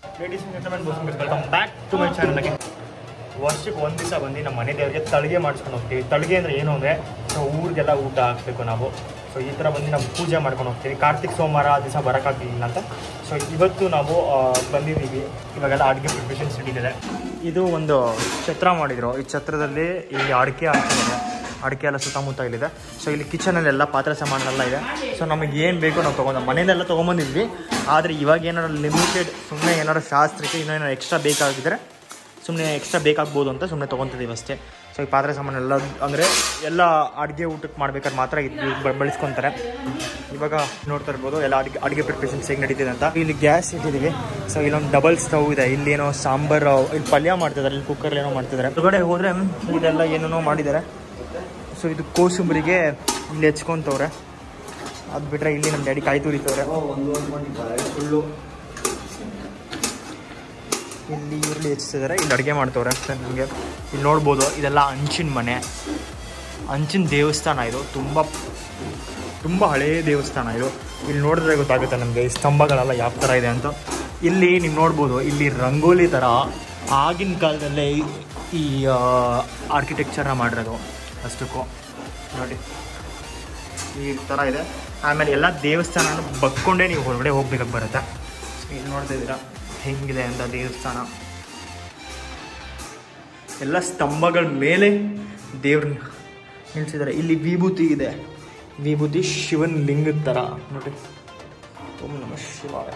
Ladies welcome back to my ಚಾನಲ್ಗೆ ವರ್ಷಕ್ಕೆ ಒಂದು ದಿವಸ ಬಂದು ನಮ್ಮ ಮನೆ ದೇವರಿಗೆ ತಳಿಗೆ ಮಾಡಿಸ್ಕೊಂಡು ಹೋಗ್ತೀವಿ ತಳಿಗೆ ಅಂದರೆ ಏನು ಅಂದರೆ ಸೊ ಊರಿಗೆಲ್ಲ ಊಟ ಹಾಕಬೇಕು ನಾವು ಸೊ ಈ ಥರ ಬಂದು ನಾವು ಪೂಜೆ ಮಾಡ್ಕೊಂಡು ಹೋಗ್ತೀವಿ ಕಾರ್ತಿಕ್ ಸೋಮವಾರ ಆ ದಿವಸ ಬರೋಕ್ಕಾಗಲಿಲ್ಲ ಅಂತ ಸೊ ಇವತ್ತು ನಾವು ಆ, ಬಂದಿದ್ದೀವಿ ಇವಾಗೆಲ್ಲ ಅಡುಗೆ ಪ್ರಿಪ್ರೇಷನ್ಸ್ ನಡೀತಿದೆ ಇದು ಒಂದು ಛತ್ರ ಮಾಡಿದ್ರು ಈ ಛತ್ರದಲ್ಲಿ ಇಲ್ಲಿ ಅಡಿಕೆ ಹಾಕಿದ್ದಾರೆ ಅಡಿಕೆ ಎಲ್ಲ ಸುತ್ತಮುತ್ತ ಇಲ್ಲಿದೆ ಸೊ ಇಲ್ಲಿ ಕಿಚನಲ್ಲಿ ಎಲ್ಲ ಪಾತ್ರೆ ಸಾಮಾನೆಲ್ಲ ಇದೆ ಸೊ ನಮಗೆ ಏನು ಬೇಕೋ ನಾವು ತೊಗೊಂಡು ಮನೆಯಲ್ಲೆಲ್ಲ ತೊಗೊಂಬಂದಿದ್ವಿ ಆದರೆ ಇವಾಗ ಏನಾದ್ರು ಲಿಮಿಟೆಡ್ ಸುಮ್ಮನೆ ಏನಾದ್ರು ಶಾಸ್ತ್ರಕ್ಕೆ ಇನ್ನೇನಾದ್ರು ಎಕ್ಸ್ಟ್ರಾ ಬೇಕಾಗಿದ್ದರೆ ಸುಮ್ಮನೆ ಎಕ್ಸ್ಟ್ರಾ ಬೇಕಾಗ್ಬೋದು ಅಂತ ಸುಮ್ಮನೆ ತೊಗೊತಿದ್ದೀವಿ ಅಷ್ಟೇ ಸೊ ಈ ಪಾತ್ರೆ ಸಾಮಾನೆಲ್ಲ ಅಂದರೆ ಎಲ್ಲ ಅಡುಗೆ ಊಟಕ್ಕೆ ಮಾಡ್ಬೇಕಾದ್ರೆ ಮಾತ್ರ ಇದು ಬ- ಬಳಸ್ಕೊತಾರೆ ಇವಾಗ ನೋಡ್ತಾ ಇರ್ಬೋದು ಎಲ್ಲ ಅಡುಗೆ ಅಡುಗೆ ಪ್ರಿಪ್ರೇಷನ್ಸ್ ಹೇಗೆ ನಡೀತಿದೆ ಅಂತ ಇಲ್ಲಿ ಗ್ಯಾಸ್ ಇಟ್ಟಿದ್ದೀವಿ ಸೊ ಇಲ್ಲೊಂದು ಡಬಲ್ ಸ್ಟವ್ ಇದೆ ಇಲ್ಲಿ ಏನೋ ಸಾಂಬಾರು ಇಲ್ಲಿ ಪಲ್ಯ ಮಾಡ್ತಿದ್ದಾರೆ ಇಲ್ಲಿ ಕುಕ್ಕರ್ ಏನೋ ಮಾಡ್ತಿದ್ದಾರೆ ಹೊರಗಡೆ ಹೋದರೆ ಇದೆಲ್ಲ ಏನೇನೋ ಮಾಡಿದ್ದಾರೆ ಸೊ ಇದು ಕೋಸುಂಬರಿಗೆ ಇಲ್ಲಿ ಹೆಚ್ಕೊಂತವ್ರೆ ಅದು ಬಿಟ್ಟರೆ ಇಲ್ಲಿ ನಮ್ಮ ಡ್ಯಾಡಿ ಕಾಯಿ ತುರಿತವ್ರೆ ಫುಲ್ಲು ಇಲ್ಲಿ ಈರುಳ್ಳಿ ಹೆಚ್ಚಿಸಿದ್ದಾರೆ ಇಲ್ಲಿ ಅಡುಗೆ ಮಾಡ್ತವ್ರೆ ನಮಗೆ ಇಲ್ಲಿ ನೋಡ್ಬೋದು ಇದೆಲ್ಲ ಹಂಚಿನ ಮನೆ ಹಂಚಿನ ದೇವಸ್ಥಾನ ಇದು ತುಂಬ ತುಂಬ ಹಳೆಯ ದೇವಸ್ಥಾನ ಇದು ಇಲ್ಲಿ ನೋಡಿದ್ರೆ ಗೊತ್ತಾಗುತ್ತೆ ನಮಗೆ ಈ ಸ್ತಂಭಗಳೆಲ್ಲ ಯಾವ ಥರ ಇದೆ ಅಂತ ಇಲ್ಲಿ ನೀವು ನೋಡ್ಬೋದು ಇಲ್ಲಿ ರಂಗೋಲಿ ಥರ ಆಗಿನ ಕಾಲದಲ್ಲೇ ಈ- ಈ ಆರ್ಕಿಟೆಕ್ಚರ್ನ ಮಾಡಿರೋದು ಅಷ್ಟಕ್ಕೂ ನೋಡಿ ಈ ಥರ ಇದೆ ಆಮೇಲೆ ಎಲ್ಲ ದೇವಸ್ಥಾನ ಬಗ್ಕೊಂಡೇ ನೀವು ಹೊರಗಡೆ ಹೋಗ್ಬೇಕಾಗಿ ಬರುತ್ತೆ ಇಲ್ಲಿ ನೋಡ್ತಾ ಇದ್ದೀರಾ ಹೆಂಗಿದೆ ಅಂತ ದೇವಸ್ಥಾನ ಎಲ್ಲ ಸ್ತಂಭಗಳ ಮೇಲೆ ದೇವ್ರನ್ನ ನಿಲ್ಸಿದ್ದಾರೆ ಇಲ್ಲಿ ವಿಭೂತಿ ಇದೆ ವಿಭೂತಿ ಶಿವನ್ ಲಿಂಗದ ಥರ ನೋಡಿ ಓಂ ನಮ ಶಿವಾಯ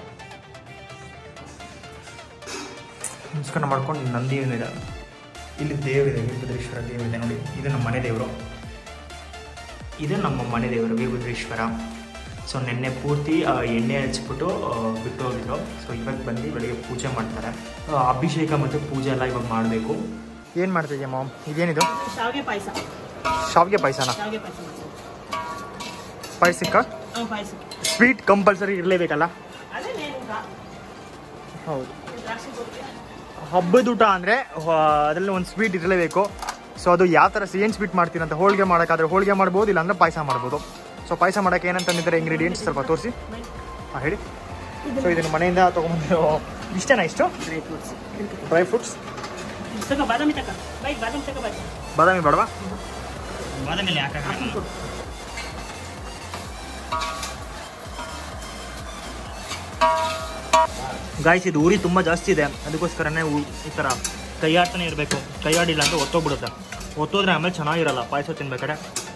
ನಮಸ್ಕಾರ ಮಾಡ್ಕೊಂಡು ನಂದಿ ಏನಿದೆ ಇಲ್ಲಿ ದೇವರಿದೆ ವೀರಭದ್ರೇಶ್ವರ ದೇವರಿದೆ ನೋಡಿ ಇದು ನಮ್ಮ ಮನೆ ದೇವರು ಇದು ನಮ್ಮ ಮನೆ ದೇವರು ವೀರಭದ್ರೇಶ್ವರ ಸೊ ನಿನ್ನೆ ಪೂರ್ತಿ ಆ, ಎಣ್ಣೆ ಹಚ್ಬಿಟ್ಟು ಆ, ಬಿಟ್ಟು ಹೋಗಿದ್ರು ಸೊ ಇವಾಗ ಬಂದು ಬೆಳಿಗ್ಗೆ ಪೂಜೆ ಮಾಡ್ತಾರೆ ಆ, ಅಭಿಷೇಕ ಮತ್ತು ಪೂಜೆ ಎಲ್ಲ ಇವಾಗ ಮಾಡಬೇಕು ಏನು ಮಾಡ್ತಿದ್ಯಾ ಮಾಮ್ ಇದೇನಿದು ಶಾವಿಗೆ ಪಾಯಸ ಶಾವಿಗೆ ಪಾಯಸನ ಶಾವಿಗೆ ಪಾಯಸ ಮಾಡ್ತೀನಿ ಪಾಯಸಕ್ಕ ಹಾಂ ಪಾಯಸ ಸ್ವೀಟ್ ಕಂಪಲ್ಸರಿ ಇರಲೇಬೇಕಲ್ಲ ಅದೇ ಮೇನ್ ಊಟ ಹೌದು ದ್ರಾಕ್ಷಿ ಗೋಡಂಬಿ ಹಬ್ಬದ ಊಟ ಅಂದರೆ ಅದರಲ್ಲಿ ಒಂದು ಸ್ವೀಟ್ ಇರಲೇಬೇಕು ಸೊ ಅದು ಯಾವ ಥರ ಏನು ಸ್ವೀಟ್ ಮಾಡ್ತೀರ ಅಂತ ಹೋಳಿಗೆ ಮಾಡೋಕ್ಕಾದ್ರೆ ಹೋಳಿಗೆ ಮಾಡ್ಬೋದು ಇಲ್ಲಾಂದ್ರೆ ಪಾಯಸ ಮಾಡ್ಬೋದು ಸೊ ಪಾಯಸ ಮಾಡೋಕ್ಕೆ ಏನಂತಂದಿದ್ದಾರೆ ಇಂಗ್ರೀಡಿಯೆಂಟ್ಸ್ ಸ್ವಲ್ಪ ತೋರಿಸಿ ಹಾಂ ಹೇಳಿ ಸೊ ಇದನ್ನು ಮನೆಯಿಂದ ತೊಗೊಂಬಂದಿರೋ ಇಷ್ಟೇನಾ ಇಷ್ಟು ಡ್ರೈ ಫ್ರೂಟ್ಸ್ ಡ್ರೈ ಫ್ರೂಟ್ಸ್ ತಗೋ ಬಾದಾಮಿ ತಕ ಬೈ ಬಾದಾಮಿ ತಗೋ ಬಾಯ್ ಬಾದಾಮಿ ಬೇಡವಾ ಬಾದಾಮಿ ಯಾಕೆ ಗಾಯ್ಸ್ ಇದು ಉರಿ ತುಂಬ ಜಾಸ್ತಿ ಇದೆ ಅದಕ್ಕೋಸ್ಕರನೇ ಉ- ಈ ಥರ ಕೈಯಾಡ್ತಾನೆ ಇರಬೇಕು ಕೈಯಾಡಿಲ್ಲ ಅಂದರೆ ಒತ್ತೋಗ್ಬಿಡುತ್ತೆ ಒತ್ತೋದ್ರೆ ಆಮೇಲೆ ಚೆನ್ನಾಗಿರಲ್ಲ ಪಾಯಸ ತಿನ್ಬೇಕಾದ್ರೆ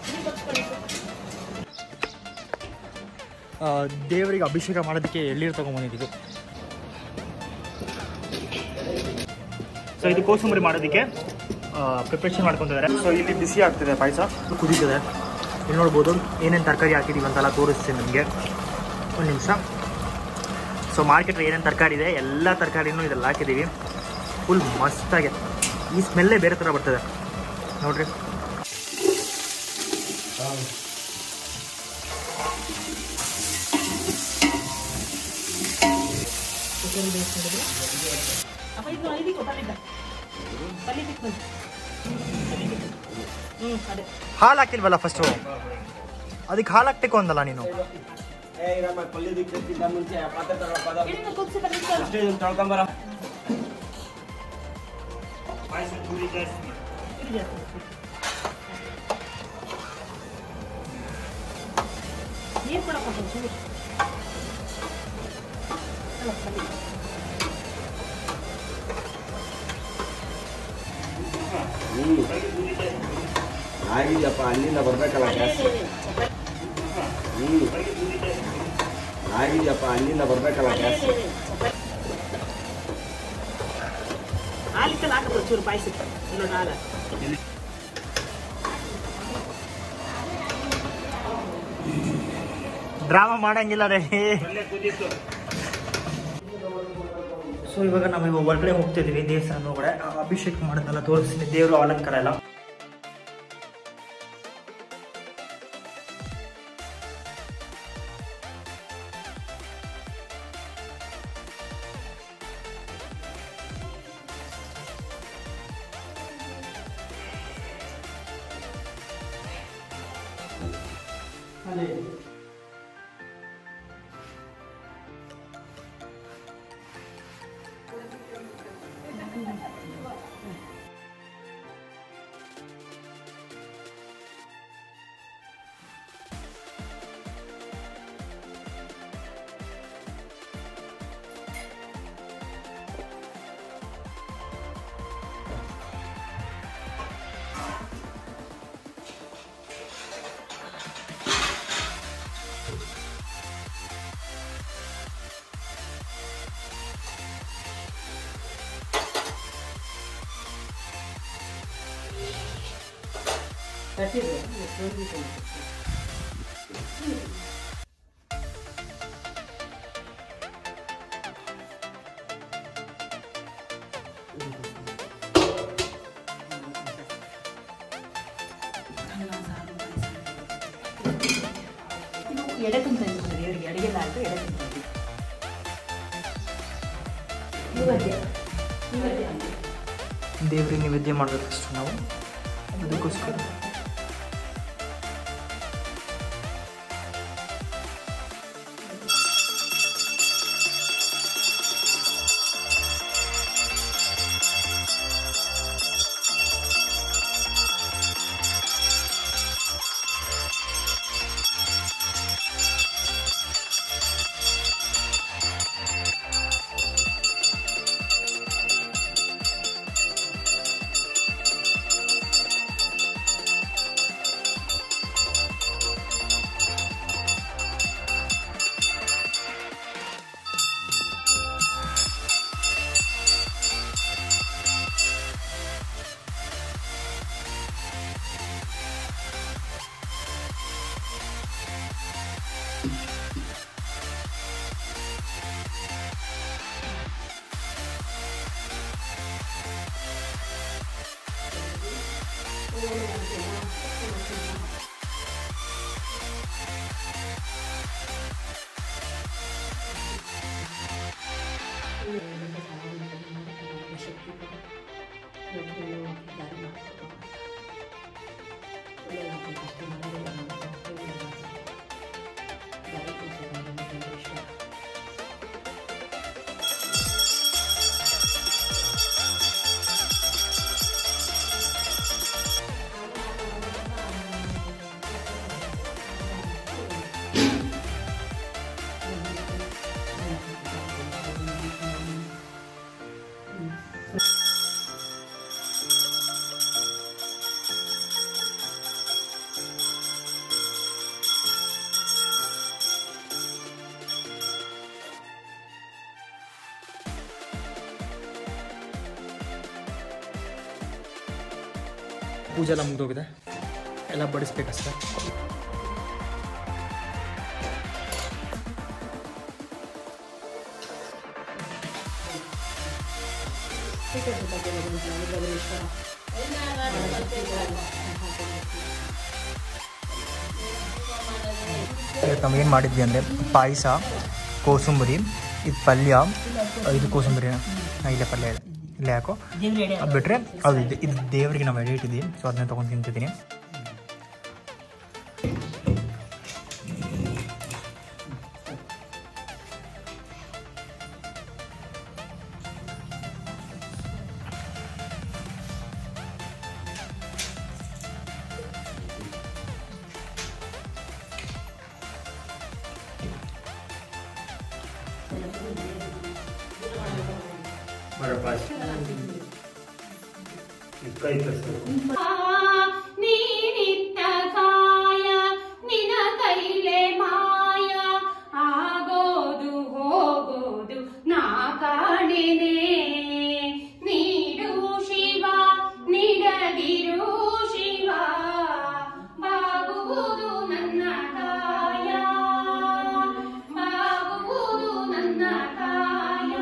ಆ, ದೇವರಿಗೆ ಅಭಿಷೇಕ ಮಾಡೋದಕ್ಕೆ ಎಳ್ಳೀರು ತೊಗೊಂಬಂದಿದ್ದು ಸೊ ಇದು ಕೋಸಂಬರಿ ಮಾಡೋದಕ್ಕೆ ಪ್ರಿಪ್ರೇಷನ್ ಮಾಡ್ಕೊತಿದ್ದಾರೆ ಸೊ ಇಲ್ಲಿ ಬಿಸಿ ಆಗ್ತಿದೆ ಪಾಯಸ ಕುದೀತಿದೆ ಇಲ್ಲಿ ನೋಡ್ಬೋದು ಏನೇನು ತರಕಾರಿ ಹಾಕಿದ್ದೀವಿ ಅಂತೆಲ್ಲ ತೋರಿಸ್ತೀನಿ ನಿಮಗೆ ಒಂದು ನಿಮಿಷ ಸೊ ಮಾರ್ಕೆಟ್ಲಿ ಏನೇನು ತರಕಾರಿ ಇದೆ ಎಲ್ಲ ತರಕಾರಿನೂ ಇದೆಲ್ಲ ಹಾಕಿದ್ದೀವಿ ಫುಲ್ ಮಸ್ತಾಗೆ ಈ ಸ್ಮೆಲ್ಲೇ ಬೇರೆ ಥರ ಬರ್ತದೆ ನೋಡ್ರಿ ಅಪ್ಪ ಇದು ಇದಕ್ಕೆ ಪಲ್ಲಿದ್ದ ಪಲ್ಲಿ ಬಿಟ್ಟು ಬಂದು ಹ್ಞೂ ಅದೇ ಹಾಲು ಹಾಕಿಲ್ವಲ್ಲ ಫಸ್ಟು ಅದಕ್ಕೆ ಹಾಲು ಹಾಕ್ಬೇಕು ಅಂದಲ್ಲ ನೀನು ಇದನ್ನ ಕುದಿಸಿ ಬಂದಿದ್ದಲ್ಲ ಇದು ಜಾಸ್ತಿ ನೀರು ಕೂಡ ಕೊಟ್ಟು ಚೂರು ಅಲ್ಲ, ಪಲ್ಲಿ. ಆಗಿದೆಯಪ್ಪ ಅಲ್ಲಿಂದ ಬರ್ಬೇಕಲ್ಲ ಗ್ಯಾಸ್ ಹ್ಞೂ ಆಗಿದೆಯಪ್ಪ ಅಲ್ಲಿಂದ ಬರ್ಬೇಕಲ್ಲ ಗ್ಯಾಸ್ ಹಾಲಿಕ್ಕಲ್ಲಿ ಹಾಕಪ್ಪ ಚೂರು ಪಾಯಸಕ್ಕೆ ಇನ್ನೊಂದು ಹಾಲ ಡ್ರಾಮಾ ಮಾಡಂಗಿಲ್ಲ ರೀ ಸೊ ಇವಾಗ ನಾವು ಇವಾಗ ಹೊರಗಡೆ ಹೋಗ್ತಿದ್ದೀವಿ ದೇವಸ್ಥಾನ ಒಳಗಡೆ ಆ, ಅಭಿಷೇಕ ಮಾಡೋದೆಲ್ಲ ತೋರಿಸ್ತೀನಿ ದೇವರು ಅಲಂಕಾರ ಎಲ್ಲ ಕಟ್ಟಿದ್ರು ಎಷ್ಟೊಂದು ಇದು ಎಡೆ ತುಂಬ್ತಾ ಇದ್ದೀವಿ ದೇವರಿಗೆ ಅಡಿಗೆಲ್ಲ ಆಯಿತು ಎಡೆ ತುಂಬ್ತಾ ಇದ್ದೀವಿ ನೈವೇದ್ಯ ನೈವೇದ್ಯ ಅಂತ ದೇವ್ರಿಗೆ ನೈವೇದ್ಯ ಮಾಡಬೇಕಷ್ಟು ನಾವು ಅದಕ್ಕೋಸ್ಕರ ಪೂಜೆ ಎಲ್ಲ ಮುಗಿದೋಗಿದೆ ಎಲ್ಲ ಬಡಿಸ್ಬೇಕಷ್ಟೆ ನಾವು ಏನು ಮಾಡಿದ್ವಿ ಅಂದರೆ ಪಾಯಸ ಕೋಸಂಬರಿ ಇದು ಪಲ್ಯ ಇದು ಕೋಸಂಬರಿ ಇಲ್ಲೇ ಪಲ್ಯ ಇದೆ ಇಲ್ಲೇ ಹಾಕೋ ದೇವ್ರ ಎಡೆ ಅದು ಬಿಟ್ಟರೆ ಅದು ಇದು ಇದು ದೇವರಿಗೆ ನಾವು ಎಡೆ ಇಟ್ಟಿದ್ದೀವಿ ಸೊ ಅದನ್ನ ತೊಗೊಂಡು ತಿಂತಿದ್ದೀನಿ ನೀನಿಟ್ಟ ಕಾಯ ನಿನ ಕೈಲೆ ಮಾಯ ಆಗೋದು ಹೋಗೋದು ನಾ ಕಾಣೆನೆ ನೀಡು ಶಿವ ನಿಡದಿರು ಶಿವ ಬಾಗುವುದು ನನ್ನ ಕಾಯ ಬಾಗುವುದು ನನ್ನ ಕಾಯ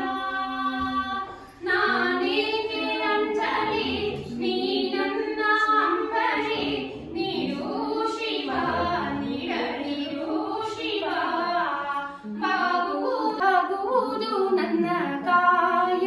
ನಾನೇಕೆ ಅಂಜಲಿ ನೀ ನನ್ನ ಅಂಬಲಿ ನೀಡು ಶಿವ ನೀಡಲಿರು ಶಿವ ಬಾಗು ಬಾಗುವುದು ನನ್ನ ಕಾಯ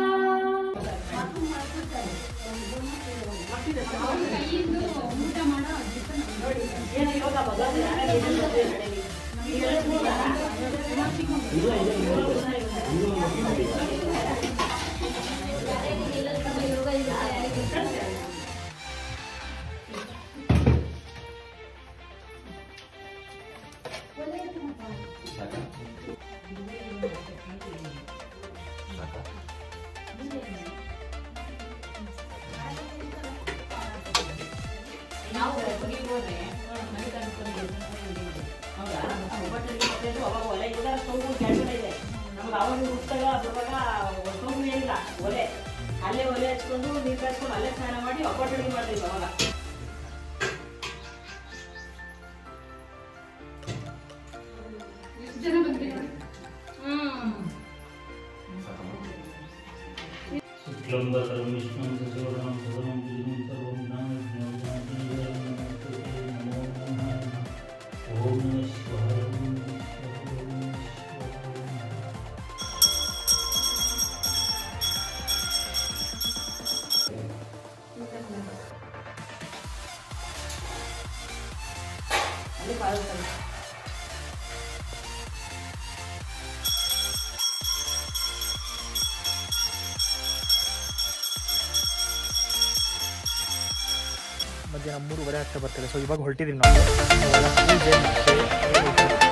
ನಾವು ಹೊರಗೆ ಹೋದ್ರೆ ಮನೆ ಕಟ್ಕೊಂಡು ಹೌದಾ ಒಬ್ಬಟ್ಟಲ್ಲಿ ಮಕ್ಕಳು ಅವಾಗ ಒಲೆ ಇವಾಗ ಸ್ಟೌವ್ ಕೆಳಗಡೆ ಇದೆ ನಮ್ಗೆ ಅವಾಗ ಹುಟ್ಟಾಗ ಬರುವಾಗ ಸ್ಟೌವ್ ಏನಿಲ್ಲ ಒಲೆ ಅಲ್ಲೇ ಒಲೆ ಹಚ್ಕೊಂಡು ನೀರು ಕಾಯಿಸ್ಕೊಂಡು ಅಲ್ಲೇ ಸ್ನಾನ ಮಾಡಿ ಒಬ್ಬಟ್ಟಲ್ಲಿ ಮಾಡ್ತಿದ್ವಿ ಅವಾಗ शुक्लम्बरं विष्णुं सशिवरं सदनं विष्णुं सर्वं ज्ञानविज्ञानं नमो नमः ॐ नमः शिवाय ॐ नमः शिवाय, ॐ नमः शिवाय। ಅಲ್ಲಿ ಪಾಲ್ಗೊಳ್ಳಿ. ಮಧ್ಯಾಹ್ನ ಮೂರುವರೆ ಆಗ್ತಾ ಬರ್ತದೆ ಸೊ ಇವಾಗ ಹೊರಟಿದ್ದೀವಿ ನಾವು ಇವಾಗ ಪೂಜೆ ಮತ್ತೆ